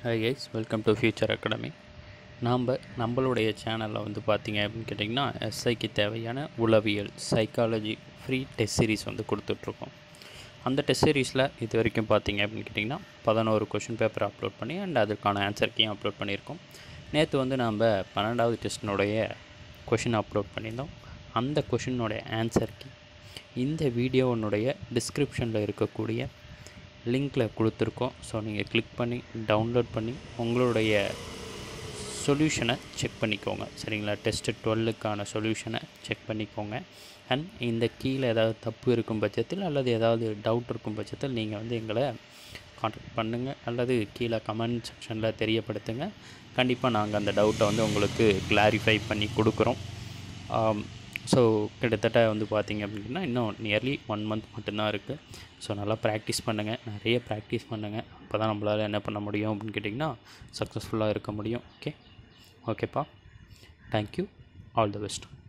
high guys welcome to future academy நாம் நம்மளுடைய சேனலில் வந்து பார்த்தீங்க அப்படின்னு கேட்டிங்கன்னா எஸ்ஐக்கு தேவையான உளவியல் சைக்காலஜி ஃப்ரீ டெஸ்ட் சீரிஸ் வந்து கொடுத்துட்ருக்கோம் அந்த டெஸ்ட் சீரிஸில் இது வரைக்கும் பார்த்தீங்க அப்படின்னு கேட்டிங்கன்னா பதினோரு கொஷின் பேப்பர் அப்லோட் பண்ணி அண்ட் அதுக்கான ஆன்சர் கீயும் அப்லோட் பண்ணியிருக்கோம் நேற்று வந்து நாம் பன்னெண்டாவது டெஸ்ட்டினுடைய கொஷின் அப்லோட் பண்ணியிருந்தோம் அந்த கொஷினுடைய ஆன்சர் கீ இந்த வீடியோனுடைய டிஸ்கிரிப்ஷனில் இருக்கக்கூடிய லிங்க்கில் கொடுத்துருக்கோம் ஸோ நீங்கள் கிளிக் பண்ணி டவுன்லோட் பண்ணி உங்களுடைய சொல்யூஷனை செக் பண்ணிக்கோங்க சரிங்களா டெஸ்ட்டு டுவெல்லுக்கான சொல்யூஷனை செக் பண்ணிக்கோங்க அண்ட் இந்த கீழே ஏதாவது தப்பு இருக்கும் பட்சத்தில் அல்லது ஏதாவது டவுட் இருக்கும் பட்சத்தில் நீங்கள் வந்து எங்களை கான்டாக்ட் பண்ணுங்கள் அல்லது கீழே கமெண்ட் செக்ஷனில் தெரியப்படுத்துங்க கண்டிப்பாக நாங்கள் அந்த டவுட்டை வந்து உங்களுக்கு கிளாரிஃபை பண்ணி கொடுக்குறோம் ஸோ கிட்டத்தட்ட வந்து பார்த்திங்க அப்படின்னா இன்னும் நியர்லி ஒன் மந்த் மட்டும்தான் இருக்குது ஸோ நல்லா ப்ராக்டிஸ் பண்ணுங்கள் நிறைய ப்ராக்டிஸ் பண்ணுங்கள் அப்போ தான் நம்மளால் என்ன பண்ண முடியும் அப்படின்னு கேட்டிங்கன்னா சக்ஸஸ்ஃபுல்லாக இருக்க முடியும் ஓகே ஓகேப்பா தேங்க்யூ ஆல் தி பெஸ்ட்